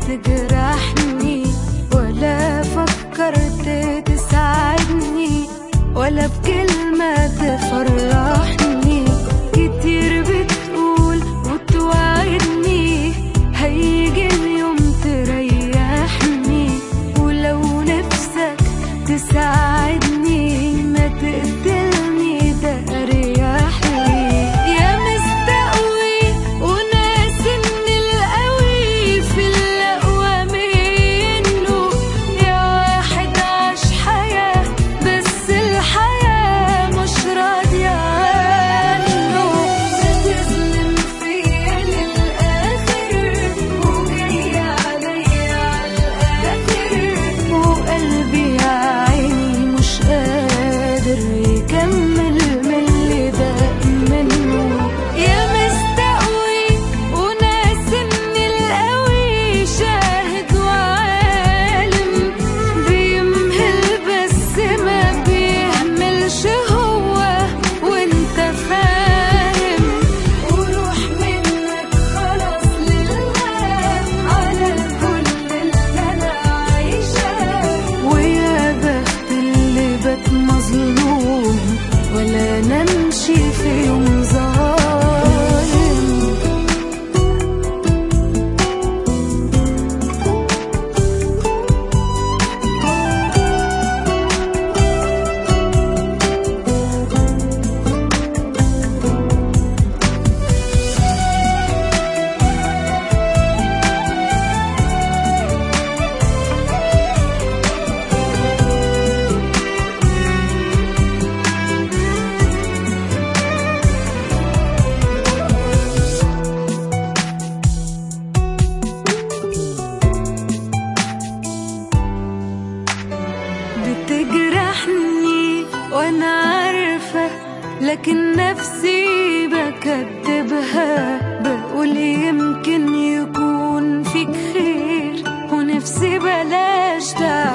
تجرحني ولا فكرت تساعدني ولا بكلمة تفرحني كتير بتقول وتوعدني هيجي اليوم تريحني ولو نفسك تساعدني ما تقتلني ده اريح لي يا مستقوي وناس ان القوي في الاقوى منه يا واحد عاش حياة بس الحياة مش راضية عنه بتظلم فيا للآخر وجاية عليا عالآخر وقلبي يا عيني مش قادر يكمل من اللي داق منه يا مستقوي وناس ان القوي شاهد وعالم بيمهل بس ما بيهملش هو وانت فاهم وروح منك خلاص لله على كل اللي انا عايشاه ويا بخت اللي بات مظلوم ولا نمشي في يوم ظالم بتجرحني وانا عارفة لكن نفسي بكدبها بقول يمكن يكون فيك خير ونفسي بلاش تعرف